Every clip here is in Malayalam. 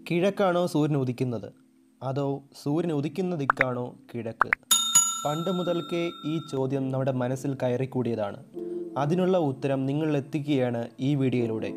കിഴക്കാണോ സൂര്യൻ ഉദിക്കുന്നത് അതോ സൂര്യൻ ഉദിക്കുന്ന ദിക്കാണോ കിഴക്ക് പണ്ട് മുതൽക്കേ ഈ ചോദ്യം നമ്മുടെ മനസ്സിൽ കയറിക്കൂടിയതാണ് അതിനുള്ള ഉത്തരം നിങ്ങൾ എത്തിക്കുകയാണ് ഈ വീഡിയോയിലൂടെ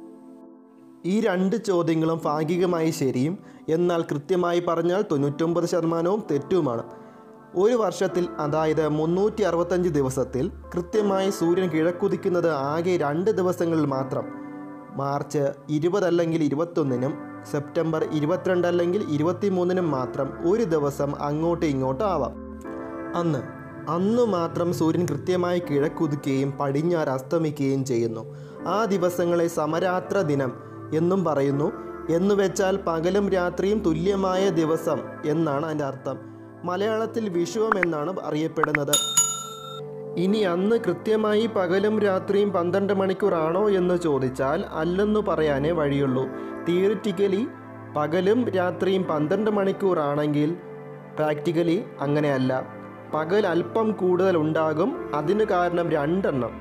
ഈ രണ്ട് ചോദ്യങ്ങളും ഭാഗികമായി ശരിയും എന്നാൽ കൃത്യമായി പറഞ്ഞാൽ തൊണ്ണൂറ്റൊമ്പത് ശതമാനവും തെറ്റുമാണ് ഒരു വർഷത്തിൽ അതായത് മുന്നൂറ്റി അറുപത്തഞ്ച് ദിവസത്തിൽ കൃത്യമായി സൂര്യൻ കിഴക്കുദിക്കുന്നത് ആകെ രണ്ട് ദിവസങ്ങളിൽ മാത്രം മാർച്ച് ഇരുപതല്ലെങ്കിൽ ഇരുപത്തൊന്നിനും സെപ്റ്റംബർ ഇരുപത്തിരണ്ട് അല്ലെങ്കിൽ ഇരുപത്തിമൂന്നിനും മാത്രം ഒരു ദിവസം അങ്ങോട്ടും ഇങ്ങോട്ടും ആവാം അന്ന് അന്ന് മാത്രം സൂര്യൻ കൃത്യമായി കിഴക്കുതിക്കുകയും പടിഞ്ഞാറ് അസ്തമിക്കുകയും ചെയ്യുന്നു ആ ദിവസങ്ങളെ സമരാത്ര ദിനം എന്നും പറയുന്നു എന്നു വെച്ചാൽ പകലും രാത്രിയും തുല്യമായ ദിവസം എന്നാണ് അതിൻ്റെ അർത്ഥം മലയാളത്തിൽ വിഷുവം എന്നാണ് അറിയപ്പെടുന്നത് ഇനി അന്ന് കൃത്യമായി പകലും രാത്രിയും പന്ത്രണ്ട് മണിക്കൂറാണോ എന്ന് ചോദിച്ചാൽ അല്ലെന്ന് പറയാനേ വഴിയുള്ളൂ തിയറിറ്റിക്കലി പകലും രാത്രിയും പന്ത്രണ്ട് മണിക്കൂറാണെങ്കിൽ പ്രാക്ടിക്കലി അങ്ങനെയല്ല പകൽ അല്പം കൂടുതൽ ഉണ്ടാകും അതിന് കാരണം രണ്ടെണ്ണം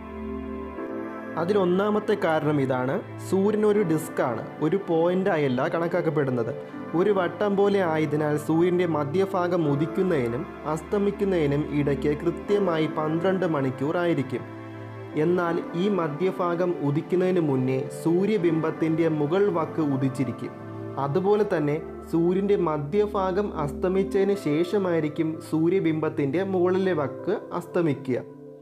അതിലൊന്നാമത്തെ കാരണം ഇതാണ് സൂര്യൻ ഒരു ഡിസ്കാണ് ഒരു പോയിൻ്റായല്ല കണക്കാക്കപ്പെടുന്നത് ഒരു വട്ടം പോലെ ആയതിനാൽ സൂര്യൻ്റെ മധ്യഭാഗം ഉദിക്കുന്നതിനും അസ്തമിക്കുന്നതിനും ഇടയ്ക്ക് കൃത്യമായി പന്ത്രണ്ട് മണിക്കൂർ ആയിരിക്കും എന്നാൽ ഈ മധ്യഭാഗം ഉദിക്കുന്നതിന് മുന്നേ സൂര്യബിംബത്തിൻ്റെ മുകൾ വക്ക് ഉദിച്ചിരിക്കും അതുപോലെ തന്നെ സൂര്യൻ്റെ മധ്യഭാഗം അസ്തമിച്ചതിന് ശേഷമായിരിക്കും സൂര്യബിംബത്തിൻ്റെ മുകളിലെ വക്ക് അസ്തമിക്കുക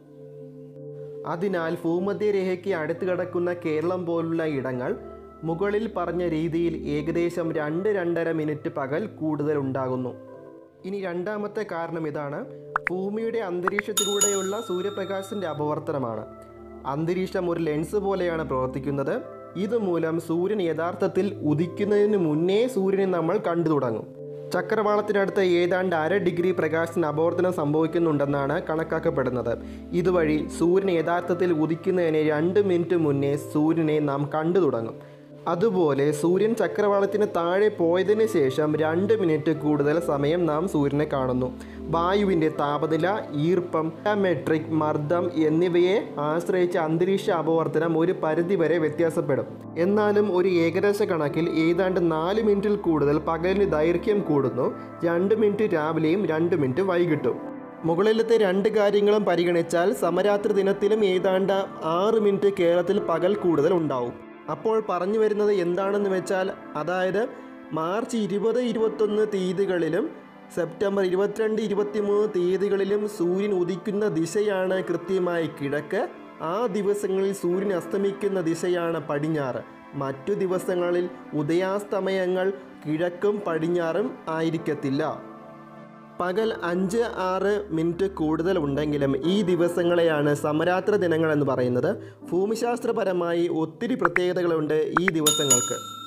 അതിനാൽ ഭൂമധ്യരേഖയ്ക്ക് അടുത്ത് കിടക്കുന്ന കേരളം പോലുള്ള ഇടങ്ങൾ മുകളിൽ പറഞ്ഞ രീതിയിൽ ഏകദേശം രണ്ട് രണ്ടര മിനിറ്റ് പകൽ കൂടുതൽ ഉണ്ടാകുന്നു ഇനി രണ്ടാമത്തെ കാരണം ഇതാണ് ഭൂമിയുടെ അന്തരീക്ഷത്തിലൂടെയുള്ള സൂര്യപ്രകാശത്തിൻ്റെ അപവർത്തനമാണ് അന്തരീക്ഷം ഒരു ലെൻസ് പോലെയാണ് പ്രവർത്തിക്കുന്നത് ഇതുമൂലം സൂര്യൻ യഥാർത്ഥത്തിൽ ഉദിക്കുന്നതിന് മുന്നേ സൂര്യനെ നമ്മൾ കണ്ടു തുടങ്ങും ചക്രവാളത്തിനടുത്ത് ഏതാണ്ട് അര ഡിഗ്രി പ്രകാശത്തിന് അപവർത്തനം സംഭവിക്കുന്നുണ്ടെന്നാണ് കണക്കാക്കപ്പെടുന്നത് ഇതുവഴി സൂര്യൻ യഥാർത്ഥത്തിൽ ഉദിക്കുന്നതിന് രണ്ട് മിനിറ്റ് മുന്നേ സൂര്യനെ നാം കണ്ടു തുടങ്ങും അതുപോലെ സൂര്യൻ ചക്രവാളത്തിന് താഴെ പോയതിന് ശേഷം രണ്ട് മിനിറ്റ് കൂടുതൽ സമയം നാം സൂര്യനെ കാണുന്നു വായുവിൻ്റെ താപനില ഈർപ്പം മെട്രിക് മർദ്ദം എന്നിവയെ ആശ്രയിച്ച് അന്തരീക്ഷ അപവർത്തനം ഒരു പരിധിവരെ വ്യത്യാസപ്പെടും എന്നാലും ഒരു ഏകദേശ കണക്കിൽ ഏതാണ്ട് നാല് മിനിറ്റിൽ കൂടുതൽ പകലിന് ദൈർഘ്യം കൂടുന്നു രണ്ട് മിനിറ്റ് രാവിലെയും രണ്ട് മിനിറ്റ് വൈകിട്ടും മുകളിലത്തെ രണ്ട് കാര്യങ്ങളും പരിഗണിച്ചാൽ സമരാത്രി ദിനത്തിലും ഏതാണ്ട് ആറ് മിനിറ്റ് കേരളത്തിൽ പകൽ കൂടുതൽ ഉണ്ടാവും അപ്പോൾ പറഞ്ഞു വരുന്നത് എന്താണെന്ന് വെച്ചാൽ അതായത് മാർച്ച് ഇരുപത് ഇരുപത്തൊന്ന് തീയതികളിലും സെപ്റ്റംബർ ഇരുപത്തിരണ്ട് ഇരുപത്തിമൂന്ന് തീയതികളിലും സൂര്യൻ ഉദിക്കുന്ന ദിശയാണ് കൃത്യമായി കിഴക്ക് ആ ദിവസങ്ങളിൽ സൂര്യൻ അസ്തമിക്കുന്ന ദിശയാണ് പടിഞ്ഞാറ് മറ്റു ദിവസങ്ങളിൽ ഉദയാസ്തമയങ്ങൾ കിഴക്കും പടിഞ്ഞാറും ആയിരിക്കത്തില്ല പകൽ അഞ്ച് ആറ് മിനിറ്റ് കൂടുതൽ ഉണ്ടെങ്കിലും ഈ ദിവസങ്ങളെയാണ് സമരാത്ര ദിനങ്ങൾ എന്ന് പറയുന്നത് ഭൂമിശാസ്ത്രപരമായി ഒത്തിരി പ്രത്യേകതകളുണ്ട് ഈ ദിവസങ്ങൾക്ക്